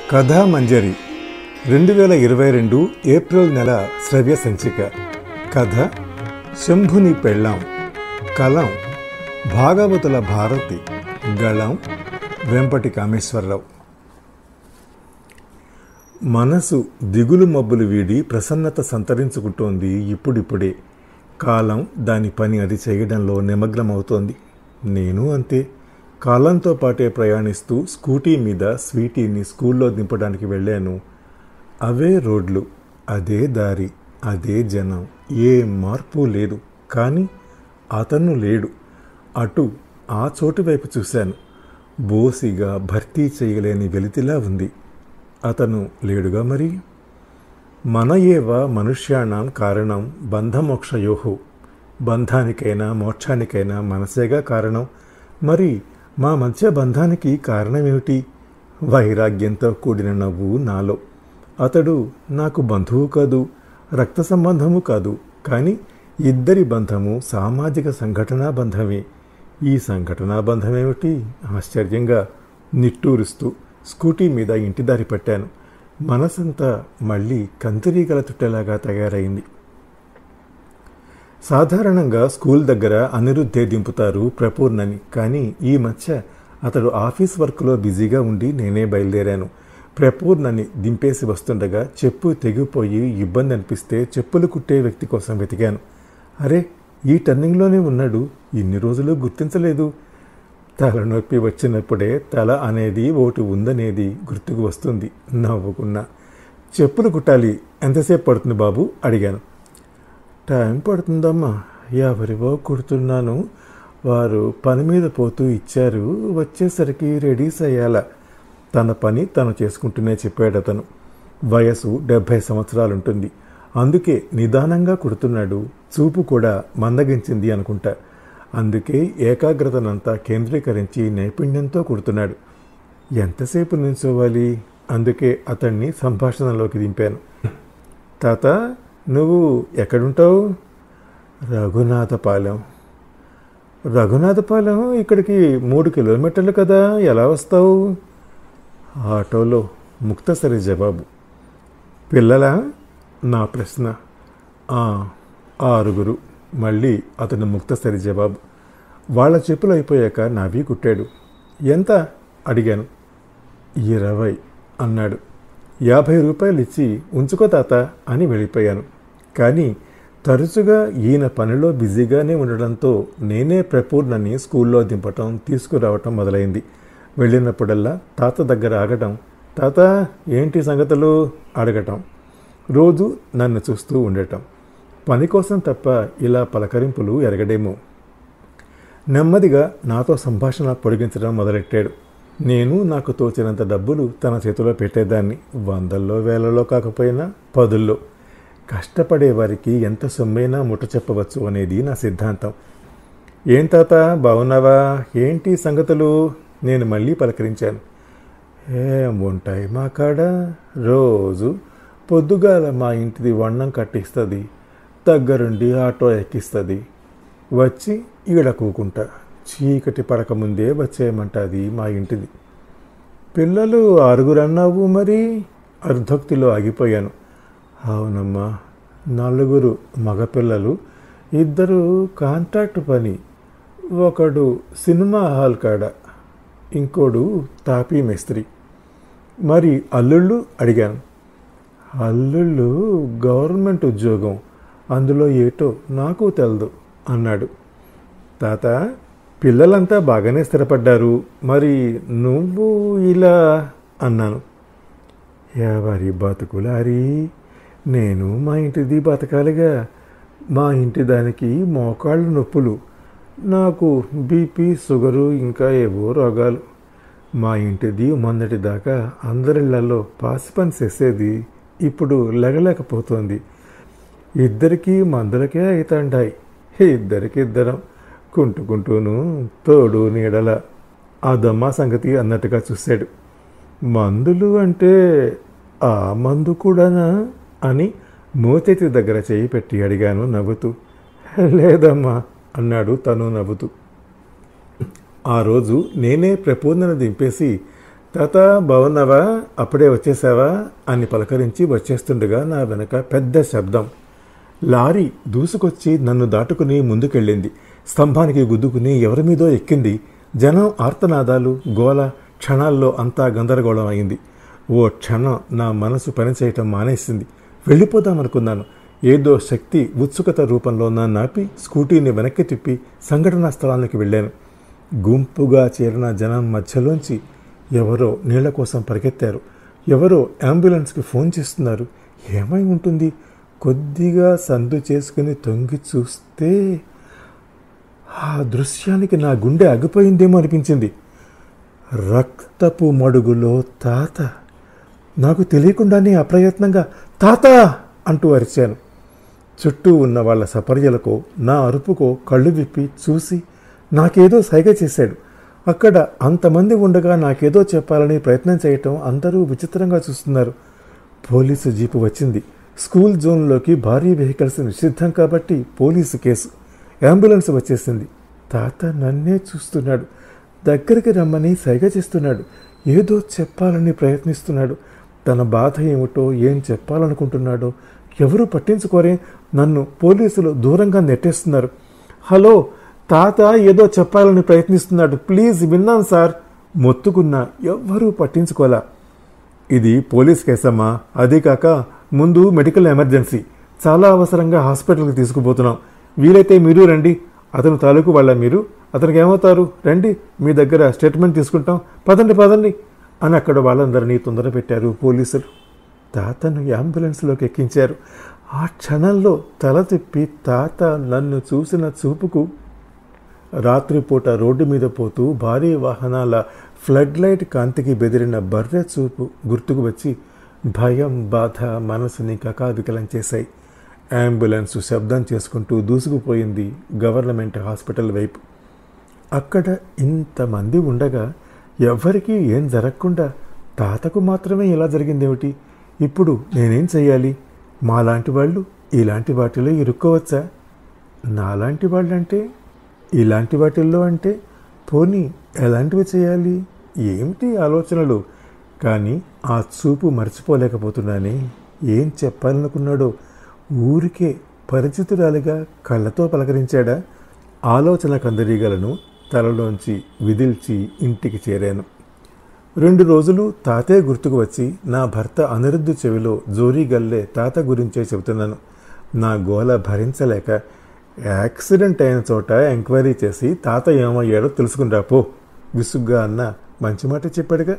కథామంజరి రెండు వేల ఇరవై రెండు ఏప్రిల్ నెల శ్రవ్య సంచిక కథ శంభుని పెళ్ళాం కలం భాగవతుల భారతి గళం వెంపటి కామేశ్వరరావు మనసు దిగులు మబ్బులు వీడి ప్రసన్నత సంతరించుకుంటోంది ఇప్పుడిప్పుడే కాలం దాని పని అది చేయడంలో నిమగ్నమవుతోంది నేను అంతే కాలంతో పాటే ప్రయాణిస్తూ స్కూటీ మీద స్వీటీని స్కూల్లో దింపడానికి వెళ్ళాను అవే రోడ్లు అదే దారి అదే జనం ఏ మార్పు లేదు కానీ అతను లేడు అటు ఆ చోటు వైపు చూశాను బోసిగా భర్తీ చేయలేని వెలితిలా ఉంది అతను లేడుగా మరి మన ఏవ మనుష్యాణం కారణం బంధమోక్షయోహో బంధానికైనా మోక్షానికైనా మనసేగా కారణం మరి మా మధ్య బంధానికి కారణమేమిటి వైరాగ్యంతో కూడిన నవ్వు నాలో అతడు నాకు బంధువు కాదు రక్త సంబంధము కాదు కానీ ఇద్దరి బంధము సామాజిక సంఘటనా బంధమే ఈ సంఘటనా బంధమేమిటి ఆశ్చర్యంగా నిట్టూరుస్తూ స్కూటీ మీద ఇంటి దారి పట్టాను మనసంతా మళ్ళీ కంతిరీగల తుట్టేలాగా తయారైంది సాధారణంగా స్కూల్ దగ్గర అనిరుద్ధే దింపుతారు ప్రపూర్ణని కానీ ఈ మధ్య అతడు ఆఫీస్ వర్క్లో బిజీగా ఉండి నేనే బయలుదేరాను ప్రపూర్ణని దింపేసి వస్తుండగా చెప్పు తెగిపోయి ఇబ్బంది అనిపిస్తే చెప్పులు కుట్టే వ్యక్తి కోసం వెతికాను అరే ఈ టర్నింగ్లోనే ఉన్నాడు ఇన్ని రోజులు గుర్తించలేదు తలనొప్పి వచ్చినప్పుడే తల అనేది ఒకటి ఉందనేది గుర్తుకు వస్తుంది నవ్వుకున్నా చెప్పులు కుట్టాలి ఎంతసేపు పడుతుంది బాబు అడిగాను టైం పడుతుందమ్మా ఎవరివో కుడుతున్నాను వారు పని మీద పోతూ ఇచ్చారు వచ్చేసరికి రెడీస్ అయ్యాల తన పని తను చేసుకుంటూనే చెప్పాడు అతను వయసు డెబ్భై సంవత్సరాలుంటుంది అందుకే నిదానంగా కుడుతున్నాడు చూపు కూడా మందగించింది అనుకుంటా అందుకే ఏకాగ్రతనంతా కేంద్రీకరించి నైపుణ్యంతో కుడుతున్నాడు ఎంతసేపు నిల్చోవాలి అందుకే అతన్ని సంభాషణలోకి దింపాను తాత నువ్వు ఎక్కడుంటావు రఘునాథపాలెం రఘునాథపాలెం ఇక్కడికి మూడు కిలోమీటర్లు కదా ఎలా వస్తావు ఆటోలో ముక్తసరి జవాబు పిల్లలా నా ప్రశ్న "ఆ, ఆరుగురు మళ్ళీ అతను ముక్తసరి జవాబు వాళ్ళ చెప్పులు అయిపోయాక నావి కుట్టాడు ఎంత అడిగాను ఇరవై అన్నాడు యాభై రూపాయలు ఇచ్చి ఉంచుకో తాత అని వెళ్ళిపోయాను కానీ తరచుగా ఈయన పనిలో బిజీగానే ఉండడంతో నేనే ప్రపూర్ణని స్కూల్లో దింపటం తీసుకురావటం మొదలైంది వెళ్ళినప్పుడల్లా తాత దగ్గర ఆగటం తాత ఏంటి సంగతులు అడగటం రోజు నన్ను చూస్తూ ఉండటం పని కోసం తప్ప ఇలా పలకరింపులు ఎరగడేమో నెమ్మదిగా నాతో సంభాషణ పొడిగించడం మొదలెట్టాడు నేను నాకు తోచినంత డబ్బులు తన చేతిలో పెట్టేదాన్ని వందల్లో వేలలో కాకపోయినా పదుల్లో కష్టపడే వారికి ఎంత సొమ్మైనా ముట్ట చెప్పవచ్చు అనేది నా సిద్ధాంతం ఏం తాత బాగున్నావా ఏంటి సంగతులు నేను మళ్ళీ పలకరించాను ఏం ఉంటాయి మా కాడ రోజు పొద్దుగాల మా ఇంటిది వన్నం కట్టిస్తుంది దగ్గరుండి ఆటో ఎక్కిస్తుంది వచ్చి ఈడ కూకుంటా చీకటి పడకముందే వచ్చేయమంటది మా ఇంటిది పిల్లలు ఆరుగురు అన్నావు మరి అర్ధోక్తిలో ఆగిపోయాను అవునమ్మా నలుగురు మగపిల్లలు ఇద్దరు కాంట్రాక్ట్ పని ఒకడు సినిమా హాల్ కాడ ఇంకోడు తాపీ మేస్త్రి మరి అల్లుళ్ళు అడిగాను అల్లుళ్ళు గవర్నమెంట్ ఉద్యోగం అందులో ఏటో నాకు తెలదు అన్నాడు తాత పిల్లలంతా బాగానే స్థిరపడ్డారు మరి నువ్వు ఇలా అన్నాను ఎవరి బతుకులారి నేను మా ఇంటిది బతకాలిగా మా ఇంటి దానికి మోకాళ్ళు నొప్పులు నాకు బీపీ షుగరు ఇంకా ఏవో రోగాలు మా ఇంటిది మొన్నటి దాకా అందరిళ్లలో పాసి పని చేసేది ఇప్పుడు లెగలేకపోతోంది ఇద్దరికి మందులకే అవుతాండాయి ఇద్దరికి ఇద్దరం కుంటుకుంటూను తోడు నీడల అదమ్మా సంగతి అన్నట్టుగా చూశాడు మందులు అంటే ఆ మందు కూడానా అని మోతెత్తి దగ్గర చేయి పెట్టి అడిగాను నవ్వుతూ లేదమ్మా అన్నాడు తను నవ్వుతూ ఆ రోజు నేనే ప్రపూర్ణను దింపేసి తాత బాగున్నావా అప్పుడే వచ్చేసావా అని పలకరించి వచ్చేస్తుండగా నా వెనక పెద్ద శబ్దం లారీ దూసుకొచ్చి నన్ను దాటుకుని ముందుకెళ్ళింది స్తంభానికి గుద్దుకుని ఎవరి మీదో ఎక్కింది జనం ఆర్తనాదాలు గోల క్షణాల్లో అంతా గందరగోళం అయింది ఓ క్షణం నా మనసు పనిచేయటం మానేసింది వెళ్ళిపోదామనుకున్నాను ఏదో శక్తి ఉత్సుకత రూపంలో నా నాపి స్కూటీని వెనక్కి తిప్పి సంఘటనా స్థలానికి వెళ్ళాను గుంపుగా చేరిన జనం మధ్యలోంచి ఎవరో నీళ్ల కోసం పరిగెత్తారు ఎవరో అంబులెన్స్కి ఫోన్ చేస్తున్నారు ఏమై ఉంటుంది కొద్దిగా సందు చేసుకుని తొంగి చూస్తే ఆ దృశ్యానికి నా గుండె ఆగిపోయిందేమో అనిపించింది రక్తపు మడుగులో తాత నాకు తెలియకుండానే అప్రయత్నంగా తాత అంటూ అరిచాను చుట్టూ ఉన్న వాళ్ళ సపర్యలకో నా అరుపుకో కళ్ళు విప్పి చూసి నాకేదో సైగ చేశాడు అక్కడ అంతమంది ఉండగా నాకేదో చెప్పాలని ప్రయత్నం చేయటం అందరూ విచిత్రంగా చూస్తున్నారు పోలీసు జీపు వచ్చింది స్కూల్ జోన్లోకి భారీ వెహికల్స్ నిషిద్ధం కాబట్టి పోలీసు కేసు అంబులెన్స్ వచ్చేసింది తాత నన్నే చూస్తున్నాడు దగ్గరికి రమ్మని సైగ చేస్తున్నాడు ఏదో చెప్పాలని ప్రయత్నిస్తున్నాడు తన బాధ ఏమిటో ఏం చెప్పాలనుకుంటున్నాడో ఎవరు పట్టించుకోరే నన్ను పోలీసులు దూరంగా నెట్టేస్తున్నారు హలో తాత ఏదో చెప్పాలని ప్రయత్నిస్తున్నాడు ప్లీజ్ విన్నాను సార్ మొత్తుకున్నా ఎవ్వరూ పట్టించుకోలా ఇది పోలీస్ కేసమ్మా అదే కాక ముందు మెడికల్ ఎమర్జెన్సీ చాలా అవసరంగా హాస్పిటల్కి తీసుకుపోతున్నాం వీలైతే మీరు రండి అతను తాలూకు వాళ్ళ మీరు అతనికి ఏమవుతారు రండి మీ దగ్గర స్టేట్మెంట్ తీసుకుంటాం పదండి పదండి అని అక్కడ వాళ్ళందరినీ తొందర పెట్టారు పోలీసులు తాతను అంబులెన్స్లోకి ఎక్కించారు ఆ క్షణంలో తల తిప్పి తాత నన్ను చూసిన చూపుకు రాత్రిపూట రోడ్డు మీద పోతూ భారీ వాహనాల ఫ్లడ్ లైట్ కాంతికి బెదిరిన బర్రె చూపు గుర్తుకు వచ్చి భయం బాధ మనసుని కకావికలం చేశాయి అంబులెన్స్ శబ్దం చేసుకుంటూ దూసుకుపోయింది గవర్నమెంట్ హాస్పిటల్ వైపు అక్కడ ఇంతమంది ఉండగా ఎవ్వరికీ ఏం జరగకుండా తాతకు మాత్రమే ఇలా జరిగిందేమిటి ఇప్పుడు నేనేం చెయ్యాలి మాలాంటి వాళ్ళు ఇలాంటి వాటిలో ఇరుక్కోవచ్చా నాలాంటి వాళ్ళంటే ఇలాంటి వాటిల్లో అంటే పోనీ ఎలాంటివి చేయాలి ఏమిటి ఆలోచనలు కానీ ఆ చూపు మర్చిపోలేకపోతున్నానే ఏం చెప్పాలనుకున్నాడో ఊరికే పరిచితురాలిగా కళ్ళతో పలకరించాడా ఆలోచన కందరీగలను తలలోంచి విదిల్చి ఇంటికి చేరాను రెండు రోజులు తాతే గుర్తుకు వచ్చి నా భర్త అనిరుద్ధు చెవిలో జోరీ గల్లే తాత గురించే చెబుతున్నాను నా గోల భరించలేక యాక్సిడెంట్ అయిన చోట ఎంక్వైరీ చేసి తాత ఏమయ్యాడో తెలుసుకుని పో విసుగ్గా అన్న మంచి మాట చెప్పాడుగా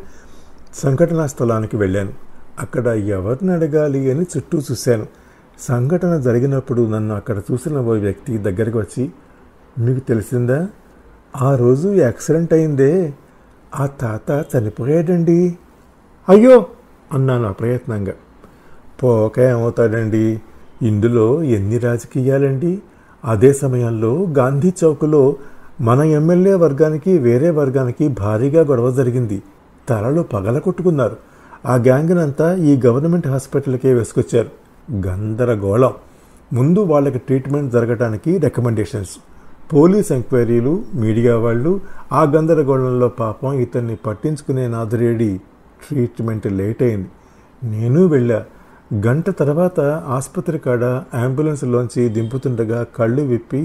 సంఘటనా స్థలానికి వెళ్ళాను అక్కడ ఎవరిని అడగాలి అని చుట్టూ చూశాను సంఘటన జరిగినప్పుడు నన్ను అక్కడ చూసిన ఓ వ్యక్తి దగ్గరికి వచ్చి మీకు తెలిసిందా ఆ రోజు యాక్సిడెంట్ అయిందే ఆ తాత చనిపోయాడండి అయ్యో అన్నాను అప్రయత్నంగా పోక ఏమవుతాడండి ఇందులో ఎన్ని రాజకీయాలండి అదే సమయంలో గాంధీ చౌక్లో మన ఎమ్మెల్యే వర్గానికి వేరే వర్గానికి భారీగా గొడవ జరిగింది తలలు పగల కొట్టుకున్నారు ఆ గ్యాంగ్నంతా ఈ గవర్నమెంట్ హాస్పిటల్కే వేసుకొచ్చారు గందరగోళం ముందు వాళ్ళకి ట్రీట్మెంట్ జరగడానికి రికమెండేషన్స్ పోలీస్ ఎంక్వైరీలు మీడియా వాళ్ళు ఆ గందరగోళంలో పాపం ఇతన్ని పట్టించుకునే నాదురేడి ట్రీట్మెంట్ లేట్ అయింది నేను వెళ్ళా గంట తర్వాత ఆసుపత్రి కాడ అంబులెన్స్లోంచి దింపుతుండగా కళ్ళు విప్పి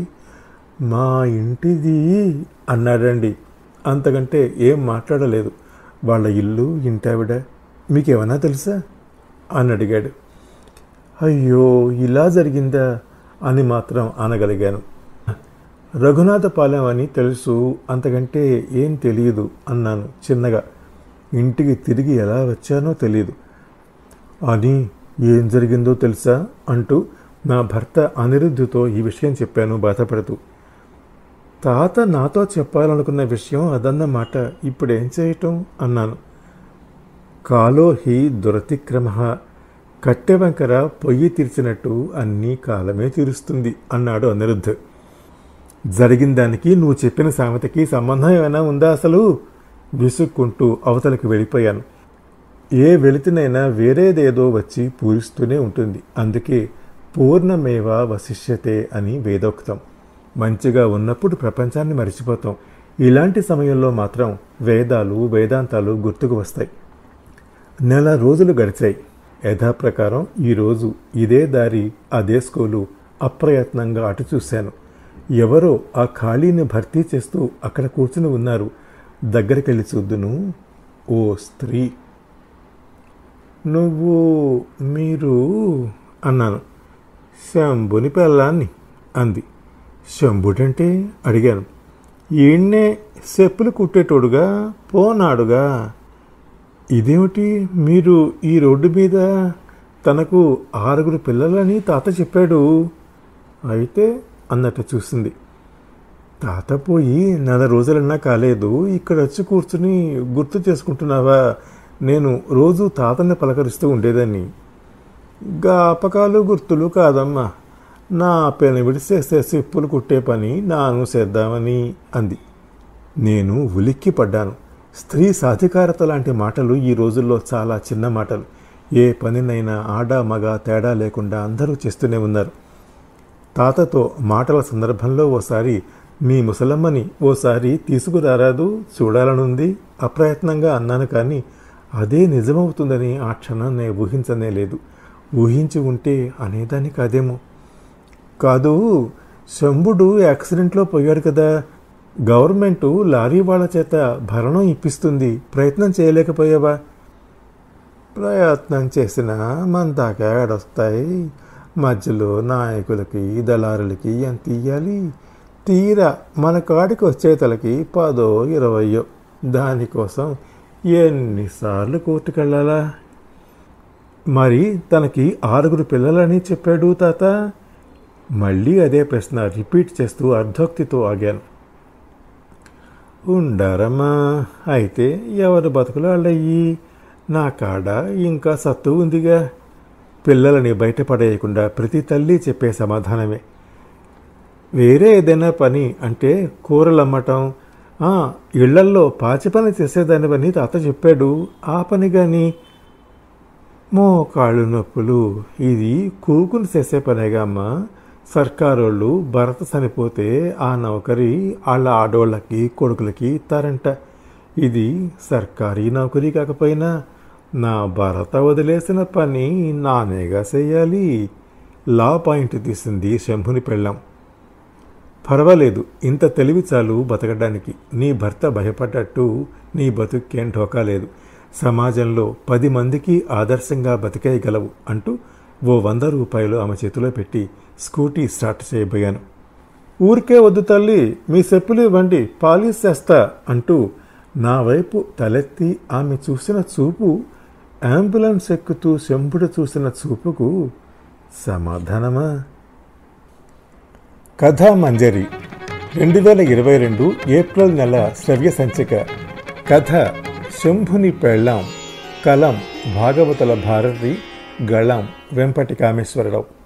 మా ఇంటిది అన్నాడండి అంతకంటే ఏం మాట్లాడలేదు వాళ్ళ ఇల్లు ఇంటావిడ మీకేమన్నా తెలుసా అని అడిగాడు అయ్యో ఇలా జరిగిందా అని మాత్రం అనగలిగాను రఘునాథపాలెం అని తెలుసు అంతకంటే ఏం తెలియదు అన్నాను చిన్నగా ఇంటికి తిరిగి ఎలా వచ్చానో తెలియదు అని ఏం జరిగిందో తెలుసా అంటూ నా భర్త అనిరుద్ధుతో ఈ విషయం చెప్పాను బాధపడుతూ తాత నాతో చెప్పాలనుకున్న విషయం అదన్నమాట ఇప్పుడేం చేయటం అన్నాను కాలో హి దురతిక్రమ కట్టెవంకర పొయ్యి తీర్చినట్టు అన్నీ కాలమే తీరుస్తుంది అన్నాడు అనిరుద్ధ్ జరిగిన దానికి నువ్వు చెప్పిన సామెతకి సంబంధం ఏమైనా ఉందా అసలు విసుక్కుంటూ అవతలకి వెళ్ళిపోయాను ఏ వెళితినైనా వేరేదేదో వచ్చి పూరిస్తూనే ఉంటుంది అందుకే పూర్ణమేవ వశిష్యతే అని వేదోక్తం మంచిగా ఉన్నప్పుడు ప్రపంచాన్ని మర్చిపోతాం ఇలాంటి సమయంలో మాత్రం వేదాలు వేదాంతాలు గుర్తుకు వస్తాయి నెల రోజులు గడిచాయి యథాప్రకారం ఈరోజు ఇదే దారి అదే స్కూలు అప్రయత్నంగా అటు చూశాను ఎవరో ఆ ఖాళీని భర్తీ చేస్తూ అక్కడ కూర్చుని ఉన్నారు దగ్గరికెళ్ళి చూద్దును ఓ స్త్రీ నువ్వు మీరు అన్నాను శంభుని పెళ్ళాన్ని అంది శంభుడంటే అడిగాను ఈయన్నే చెప్పులు కుట్టేటోడుగా పోనాడుగా ఇదేమిటి మీరు ఈ రోడ్డు మీద తనకు ఆరుగురు పిల్లలని తాత చెప్పాడు అయితే అన్నట్టు చూసింది తాత పోయి నెల రోజులన్నా కాలేదు ఇక్కడ వచ్చి కూర్చుని గుర్తు చేసుకుంటున్నావా నేను రోజు తాతని పలకరిస్తూ ఉండేదాన్ని గాపకాలు గుర్తులు కాదమ్మా నా పెన విడిసేసే చెప్పులు కుట్టే పని నాను చేద్దామని అంది నేను ఉలిక్కి పడ్డాను స్త్రీ సాధికారత లాంటి మాటలు ఈ రోజుల్లో చాలా చిన్న మాటలు ఏ పనినైనా ఆడ మగ తేడా లేకుండా అందరూ చేస్తూనే ఉన్నారు తాతతో మాటల సందర్భంలో ఓసారి మీ ముసలమ్మని ఓసారి తీసుకురారాదు చూడాలనుంది అప్రయత్నంగా అన్నాను కానీ అదే నిజమవుతుందని ఆ క్షణం నేను ఊహించనే లేదు ఊహించి ఉంటే అనేదాన్ని కాదేమో కాదు శంభుడు యాక్సిడెంట్లో పోయాడు కదా గవర్నమెంటు లారీ వాళ్ళ చేత భరణం ఇప్పిస్తుంది ప్రయత్నం చేయలేకపోయావా ప్రయత్నం చేసినా మన దాకా ఏడొస్తాయి మధ్యలో నాయకులకి దళారులకి ఎంత ఇయ్యాలి తీరా మన కాడికి వచ్చేతలకి పదో ఇరవయో దానికోసం ఎన్నిసార్లు కోర్టుకెళ్ళాలా మరి తనకి ఆరుగురు పిల్లలని చెప్పాడు తాత మళ్ళీ అదే ప్రశ్న రిపీట్ చేస్తూ అర్ధోక్తితో ఆగాను ఉండారమ్మా అయితే ఎవరు బతుకులు వాళ్ళయ్యి నా కాడ ఇంకా సత్తు ఉందిగా పిల్లలని బయటపడేయకుండా ప్రతి తల్లి చెప్పే సమాధానమే వేరే ఏదైనా పని అంటే కూరలు అమ్మటం ఆ, ఇళ్లల్లో పాచి పని చేసేదానివని తాత చెప్పాడు ఆ పని కానీ మోకాళ్ళు నొప్పులు ఇది కూకుని చేసే పనేగా అమ్మా సర్కారోళ్ళు భరత చనిపోతే ఆ నౌకరి వాళ్ళ ఆడోళ్ళకి కొడుకులకి ఇస్తారంట ఇది సర్కారీ నౌకరీ కాకపోయినా నా భరత వదిలేసిన పని నానేగా చెయ్యాలి లా పాయింట్ తీసింది శంభుని పెళ్ళాం పర్వాలేదు ఇంత తెలివి చాలు బతకడానికి నీ భర్త భయపడ్డట్టు నీ బతుక్కేం ఢోకా లేదు సమాజంలో పది మందికి ఆదర్శంగా బతికేయగలవు అంటూ ఓ వంద రూపాయలు ఆమె చేతిలో పెట్టి స్కూటీ స్టార్ట్ చేయబోయాను ఊరికే వద్దు తల్లి మీ చెప్పులు ఇవ్వండి పాలిష్ చేస్తా అంటూ నా వైపు తలెత్తి ఆమె చూసిన చూపు అంబులెన్స్ ఎక్కుతూ శంభుడు చూసిన చూపుకు సమాధానమా కథా మంజరి రెండు వేల ఇరవై రెండు ఏప్రిల్ నెల శ్రవ్య సంచిక కథ శంభుని పెళ్ళాం కలం భాగవతుల భారతి గళం వెంపటి కామేశ్వరరావు